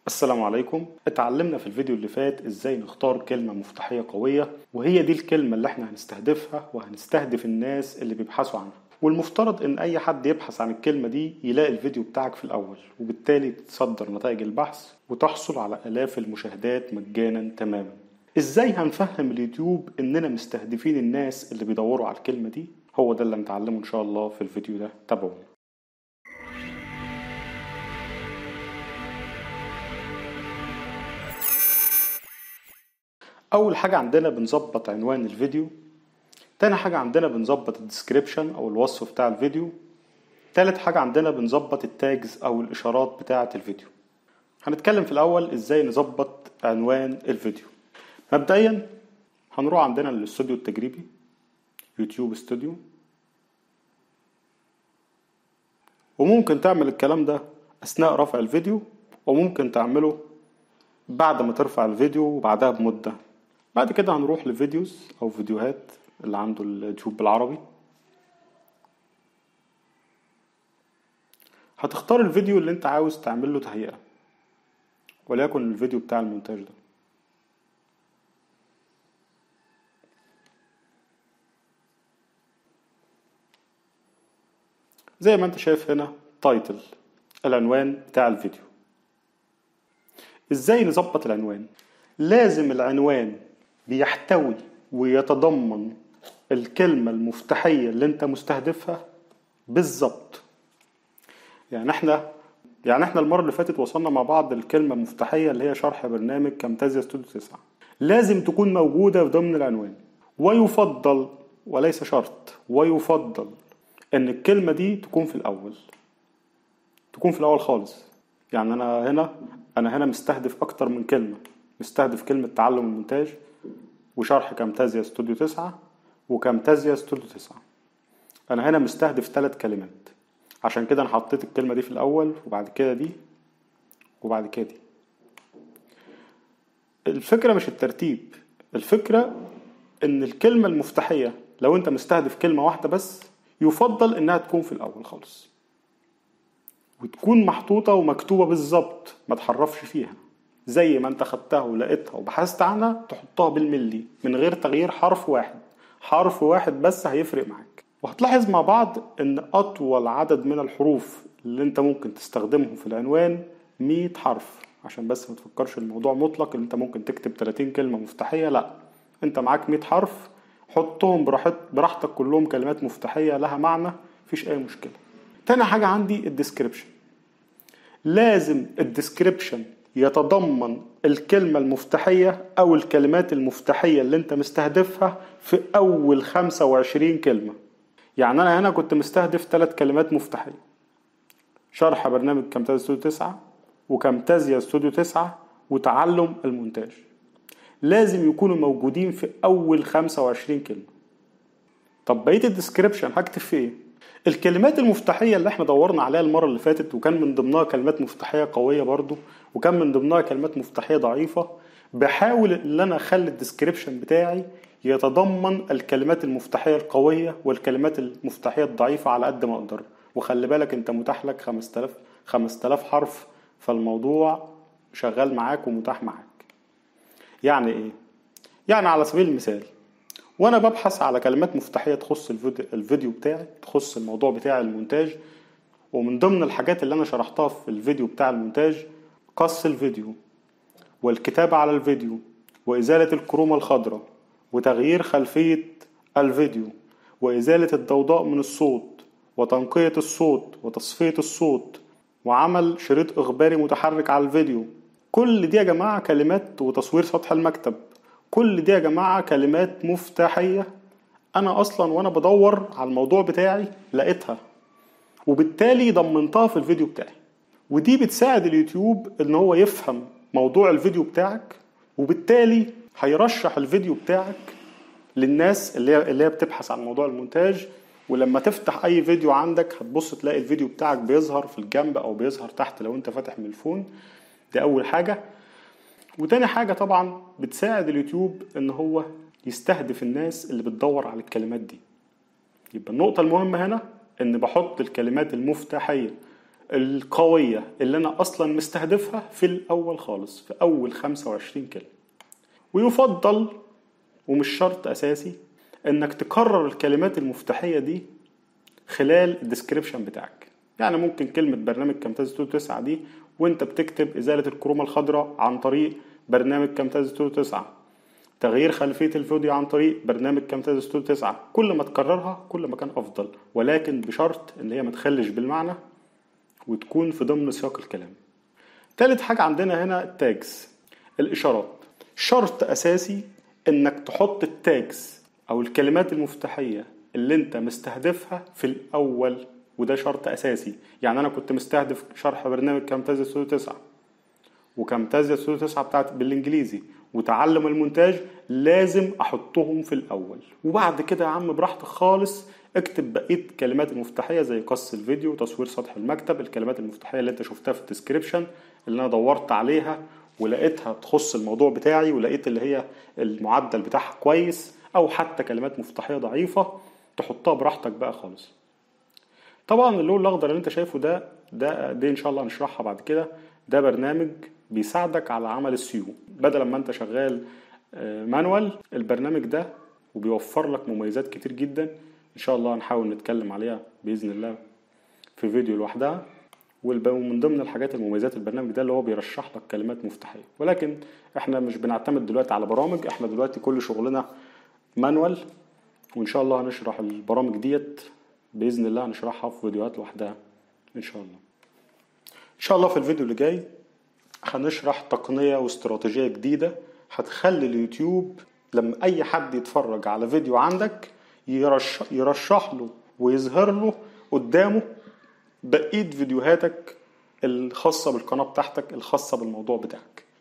السلام عليكم اتعلمنا في الفيديو اللي فات ازاي نختار كلمة مفتاحية قوية وهي دي الكلمة اللي احنا هنستهدفها وهنستهدف الناس اللي بيبحثوا عنها والمفترض ان اي حد يبحث عن الكلمة دي يلاقي الفيديو بتاعك في الاول وبالتالي تصدر نتائج البحث وتحصل على الاف المشاهدات مجانا تماما ازاي هنفهم اليوتيوب اننا مستهدفين الناس اللي بيدوروا على الكلمة دي هو ده اللي هنتعلمه ان شاء الله في الفيديو ده تابعونا اول حاجه عندنا بنظبط عنوان الفيديو تاني حاجه عندنا بنظبط الديسكريبشن او الوصف بتاع الفيديو تالت حاجه عندنا بنظبط التاجز او الاشارات بتاعه الفيديو هنتكلم في الاول ازاي نظبط عنوان الفيديو مبدئيا هنروح عندنا للاستوديو التجريبي يوتيوب استوديو وممكن تعمل الكلام ده اثناء رفع الفيديو وممكن تعمله بعد ما ترفع الفيديو وبعدها بمده بعد كده هنروح لفيديوز او فيديوهات اللي عنده اليوتيوب بالعربي هتختار الفيديو اللي انت عاوز تعمل له تهيئة وليكن الفيديو بتاع المونتاج ده زي ما انت شايف هنا تايتل العنوان بتاع الفيديو ازاي نظبط العنوان لازم العنوان بيحتوي ويتضمن الكلمة المفتاحية اللي انت مستهدفها بالظبط يعني احنا يعني احنا المرة اللي فاتت وصلنا مع بعض الكلمة المفتاحية اللي هي شرح برنامج كامتازيا ستوديو 9 لازم تكون موجودة ضمن العنوان ويفضل وليس شرط ويفضل ان الكلمة دي تكون في الاول تكون في الاول خالص يعني انا هنا انا هنا مستهدف اكتر من كلمة مستهدف كلمة تعلم المونتاج وشرح كامتازيا استوديو 9 وكامتازيا استوديو 9 انا هنا مستهدف ثلاث كلمات عشان كده انا حطيت الكلمة دي في الاول وبعد كده دي وبعد كده دي الفكرة مش الترتيب الفكرة ان الكلمة المفتاحية لو انت مستهدف كلمة واحدة بس يفضل انها تكون في الاول خالص وتكون محطوطة ومكتوبة بالظبط ما تحرفش فيها زي ما انت خدتها ولقيتها وبحثت عنها تحطها بالملي من غير تغيير حرف واحد حرف واحد بس هيفرق معاك وهتلاحظ مع بعض ان اطول عدد من الحروف اللي انت ممكن تستخدمهم في العنوان 100 حرف عشان بس ما تفكرش الموضوع مطلق ان انت ممكن تكتب 30 كلمة مفتاحية لا انت معاك 100 حرف حطهم براحت براحتك كلهم كلمات مفتاحية لها معنى مفيش اي مشكلة تاني حاجة عندي الديسكريبشن لازم الديسكريبشن يتضمن الكلمة المفتاحية أو الكلمات المفتاحية اللي أنت مستهدفها في أول 25 كلمة يعني أنا هنا كنت مستهدف ثلاث كلمات مفتاحية شرح برنامج كامتازيا ستوديو 9 وكامتازيا ستوديو 9 وتعلم المونتاج لازم يكونوا موجودين في أول 25 كلمة طب بقية الديسكريبشن هكتب فيه ايه؟ الكلمات المفتاحية اللي احنا دورنا عليها المرة اللي فاتت وكان من ضمنها كلمات مفتاحية قوية برضو وكان من ضمنها كلمات مفتاحية ضعيفة بحاول ان انا اخلي الديسكريبشن بتاعي يتضمن الكلمات المفتاحية القوية والكلمات المفتاحية الضعيفة على قد ما اقدر وخلي بالك انت متاح لك 5000 5000 حرف فالموضوع شغال معاك ومتاح معاك يعني ايه يعني على سبيل المثال وانا ببحث على كلمات مفتاحيه تخص الفيديو بتاعي تخص الموضوع بتاع المونتاج ومن ضمن الحاجات اللي انا شرحتها في الفيديو بتاع المونتاج قص الفيديو والكتابة على الفيديو وإزالة الكرومة الخضراء وتغيير خلفية الفيديو وإزالة الضوضاء من الصوت وتنقية الصوت وتصفية الصوت وعمل شريط إخباري متحرك على الفيديو كل دي يا جماعة كلمات وتصوير سطح المكتب كل دي يا جماعة كلمات مفتاحية أنا أصلا وأنا بدور على الموضوع بتاعي لقيتها وبالتالي ضمنتها في الفيديو بتاعي ودي بتساعد اليوتيوب إن هو يفهم موضوع الفيديو بتاعك وبالتالي هيرشح الفيديو بتاعك للناس اللي هي اللي هي بتبحث عن موضوع المونتاج ولما تفتح اي فيديو عندك هتبص تلاقي الفيديو بتاعك بيظهر في الجنب او بيظهر تحت لو انت فاتح من الفون دي اول حاجه وتاني حاجة طبعا بتساعد اليوتيوب ان هو يستهدف الناس اللي بتدور على الكلمات دي يبقى النقطة المهمة هنا ان بحط الكلمات المفتاحية القوية اللي أنا أصلا مستهدفها في الأول خالص في أول 25 كلمة ويفضل ومش شرط أساسي إنك تكرر الكلمات المفتاحية دي خلال الديسكريبشن بتاعك يعني ممكن كلمة برنامج كامتاز 9 دي وانت بتكتب إزالة الكرومة الخضراء عن طريق برنامج كامتاز 9 تغيير خلفية الفيديو عن طريق برنامج كامتاز 9 كل ما تكررها كل ما كان أفضل ولكن بشرط إن هي ما تخلش بالمعنى وتكون في ضمن سياق الكلام تالت حاجة عندنا هنا التاجز الإشارات شرط أساسي إنك تحط التاجز أو الكلمات المفتاحية اللي أنت مستهدفها في الأول وده شرط أساسي يعني أنا كنت مستهدف شرح برنامج كامتازيا ستوديو 9 وكامتازيا ستوديو 9 بتاعت بالإنجليزي وتعلم المونتاج لازم أحطهم في الأول وبعد كده يا عم براحتك خالص اكتب بقيه كلمات المفتاحيه زي قص الفيديو تصوير سطح المكتب الكلمات المفتاحيه اللي انت شفتها في الديسكريبشن اللي انا دورت عليها ولقيتها تخص الموضوع بتاعي ولقيت اللي هي المعدل بتاعها كويس او حتى كلمات مفتاحيه ضعيفه تحطها براحتك بقى خالص طبعا اللون الاخضر اللي انت شايفه ده ده دي ان شاء الله هنشرحها بعد كده ده برنامج بيساعدك على عمل السيو بدل ما انت شغال مانوال البرنامج ده وبيوفر لك مميزات كتير جدا ان شاء الله هنحاول نتكلم عليها باذن الله في فيديو لوحدها ومن ضمن الحاجات المميزات البرنامج ده اللي هو بيرشح لك كلمات مفتاحيه ولكن احنا مش بنعتمد دلوقتي على برامج احنا دلوقتي كل شغلنا مانوال وان شاء الله هنشرح البرامج ديت باذن الله هنشرحها في فيديوهات لوحدها ان شاء الله ان شاء الله في الفيديو اللي جاي هنشرح تقنيه واستراتيجيه جديده هتخلي اليوتيوب لما اي حد يتفرج على فيديو عندك يرشح, يرشح له ويظهر له قدامه بقيه فيديوهاتك الخاصه بالقناه بتاعتك الخاصه بالموضوع بتاعك